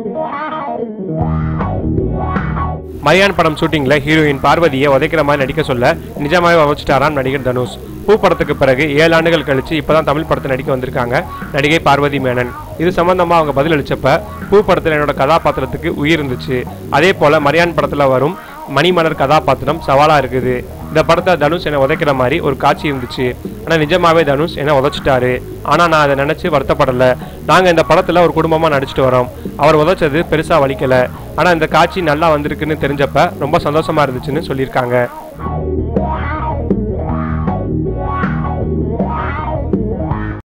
மரியான் படம் ஷூட்டிங்ல ஹீரோயின் பார்வதியை உதைக்கிற மாதிரி நடிக்க சொல்ல நிஜமாவே உதச்சிட்டாராம் நடிகர் தனுஷ் பூ படத்துக்கு பிறகு ஏழு ஆண்டுகள் கழிச்சு இப்பதான் தமிழ் படத்தை நடிக்க வந்திருக்காங்க நடிகை பார்வதி மேனன் இது சம்பந்தமா அவங்க பதில் அளிச்சப்ப பூ படத்துல என்னோட கதாபாத்திரத்துக்கு உயிர் இருந்துச்சு அதே போல மரியான் படத்துல வரும் மணிமலர் கதாபாத்திரம் சவாலா இருக்குது இந்த படத்தை தனுஷ் என்னை உதைக்கிற மாதிரி ஒரு காட்சி இருந்துச்சு ஆனா நிஜமாவே தனுஷ் என்னை உதைச்சிட்டாரு ஆனா நான் அதை நினைச்சு வருத்தப்படல நாங்க இந்த படத்துல ஒரு குடும்பமா நடிச்சிட்டு வரோம் அவர் உதைச்சது பெருசா வலிக்கல ஆனா இந்த காட்சி நல்லா வந்திருக்குன்னு தெரிஞ்சப்ப ரொம்ப சந்தோஷமா இருந்துச்சுன்னு சொல்லியிருக்காங்க